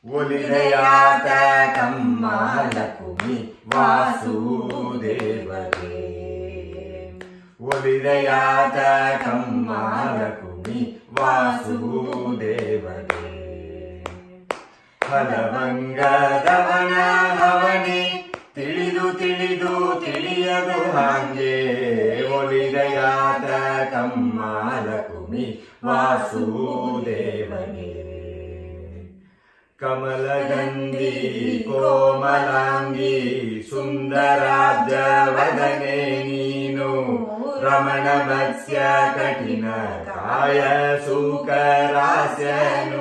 ಒಲಿದೆಯಾತ ಕಮ್ಮಲಕುಮಿ ವಾಸುದೇವಗೆ ಒಲಿದೆಯಾತ ಕಮ್ಮಲಕುಮಿ ವಾಸುದೇವಗೆ ಫಲಭಂಗದವನ ಹವನೆ ತಿಳಿದು ತಿಳಿದು ತಿಳಿಯದು ಹಾಗೆ ಒಲಿದೆಯಾತ ಕಮ್ಮಲಕುಮಿ ವಾಸುದೇವಗೆ ಕಮಲಗಂಧಿ ಕೋಮಲಾಂಗಿ ಸುಂದರಾಜ ವದನೆ ನೀನು ರಮಣ ಮತ್ಸ್ಯ ಕಠಿಣ ಕಾಯ ಸೂಕರಾಸ್ಯನು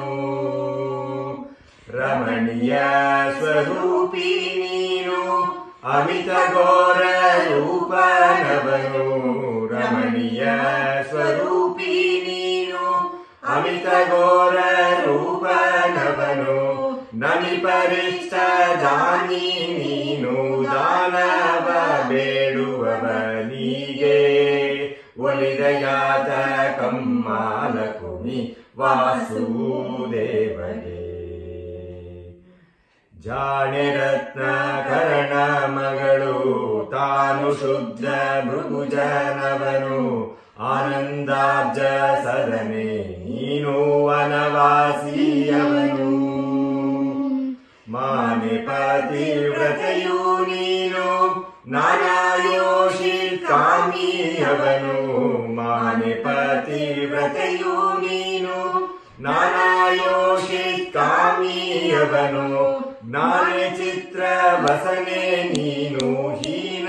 ರಮಣೀಯ ಸ್ವರೂಪಿ ನೀನು ಅಮಿತ ಘೋರ ರೂಪನವನು ರಮಣೀಯ ಸ್ವರೂಪಿ ನೀನು ಅಮಿತ ಘೋರ ರೂಪನವನು ನನಿ ಪರಿಷ್ಟ ದಾನಿ ನೀನು ದಾನವ ಬೇಡುವವನಿಗೆ ಒಲಿದಯಾತ ಕಮ್ಮಾಲಕುಮಿ ವಾಸುದೇವಗೆ ಜಾಣೆ ರತ್ನ ಕರ್ಣ ಮಗಳು ತಾನು ಶುದ್ಧ ಮೃಗುಜನವನು ಆನಂದಾಬ್ಜ ಸದನೆ ನೀನು ವನವಾಸಿಯವನು ಮಾನೆ ಪತಿವ್ರತೆಯು ನೀನು ನಾನಾಯೋಷಿ ಕಾಮಿಯವನು ಮಾನೆ ಪತಿವ್ರತೆಯು ನೀನು ನಾನಾಯೋಷಿ ಕಾಮಿಯವನು ನಾನೇ ಚಿತ್ರ ವಸನೆ ನೀನು ಹೀನ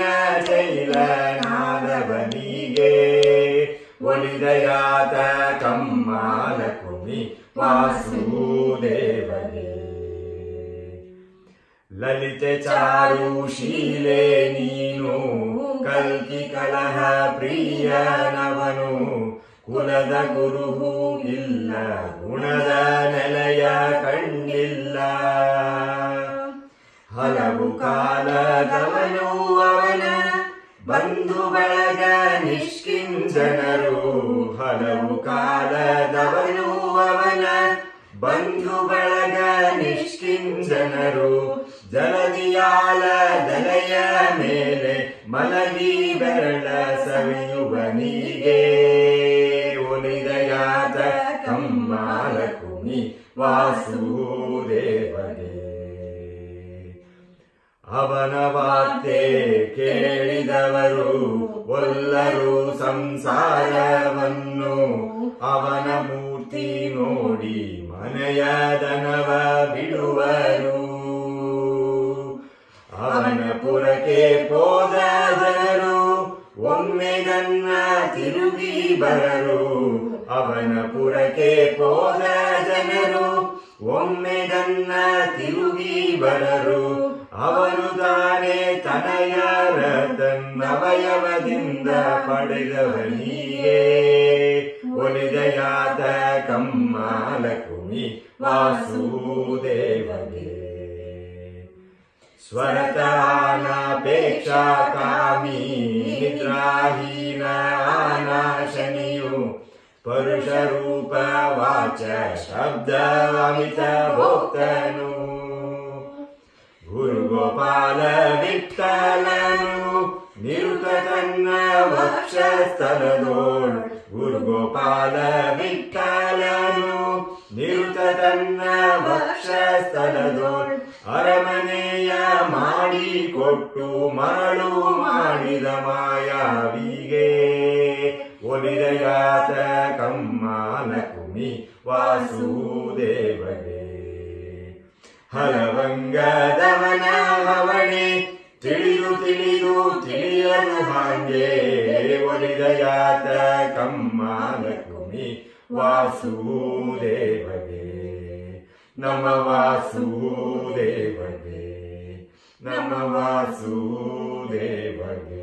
ಶೈಲನಾದವನಿಗೆ ಒಲಿದಯಾತ ಕಮ್ಮಾಲಕುಮಿ ವಾಸುದೇವಗೆ ಲಲಿತೆ ಚಾರು ಶೀಲೆ ನೀನು ಕಲ್ಕಿ ಕಲಹ ಪ್ರಿಯನವನು ಕುಲದ ಗುರುಹು ಇಲ್ಲ ಗುಣದ ನೆಲೆಯ ಕಂಡಿಲ್ಲ ಹಲವು ಕಾಲದವನು ಅವನ ಬಂಧು ಬಳಗ ನಿಷ್ಕಿಂಜನರು ಹಲವು ಕಾಲದವನು ಅವನ ಬಂಧು ಬಳಗ ನಿಷ್ಕಿಂಜನರು ಜಲದಿಯಾಲ ದಲೆಯ ಮೇಲೆ ಮಲಗಿ ಬೆರಳ ಸವಿಯುವನಿಗೆ ಒಲಿದಯಾತ ಕಮ್ಮಾಲಕುಮಿ ವಾಸುದೇವಗೆ ಅವನ ವಾರ್ತೆ ಕೇಳಿದವರು ಒಲ್ಲರು ಸಂಸಾರವನ್ನು ಅವನ ಮೂರ್ತಿ ನೋಡಿ ಮನೆಯ ದನವ ಬಿಡುವರು ಅವನ ಪುರಕ್ಕೆ ಹೋದ ಜನರು ಒಮ್ಮೆ ಗನ್ನ ತಿರುಗಿ ಬರರು ಅವನ ಪುರಕ್ಕೆ ಹೋದ ಜನರು ಒಮ್ಮೆ ಗನ್ನ ತಿರುಗಿ ಬರರು ಅವನು ತಾನೇ ತನಯರ ತನ್ನವಯವದಿಂದ ಪಡೆದವನಿಗೆ ಒಲಿದಯಾತ ಕಮ್ಮಾಲಕುಮಿ ವಾಸುದೇವಗೆ ಸ್ವರತಾನಾಪೇಕ್ಷಾ ಕಾಮಿ ನಿದ್ರಾಹೀನ ಅನಾಶನಿಯು ಪರುಷ ರೂಪ ವಾಚ ಶಬ್ದ ಅಮಿತ ಭೋಕ್ತನು ಗುರುಗೋಪಾಲ ವಿಠಲನು ನಿರುತ ತನ್ನ ವಕ್ಷಸ್ಥಲದೋಳ್ ಗುರುಗೋಪಾಲ ವಿಠಲನು ನಿರುತ ತನ್ನ ವಕ್ಷಸ್ಥಲದೋಳ್ ಅರಮನೆಯ ಮಾಡಿಕೊಟ್ಟು ಮರಳು ಮಾಡಿದ ಮಾಯಾವಿಗೆ ಒಲಿದಯಾತ ಕಮ್ಮಾಲಕುಮಿ ವಾಸುದೇವಗೆ ಹಲವಂಗದವನ ಹವಣೆ ತಿಳಿದು ತಿಳಿದು ತಿಳಿಯಲು ಹಾಗೆ ಒಲಿದಯಾತ ಕಮ್ಮಾಲಕುಮಿ ವಾಸುದೇವಗೆ ನಮ್ಮ ವಾಸುದೇವಗೆ ನಮ್ಮ ವಾಸುದೇವಗೆ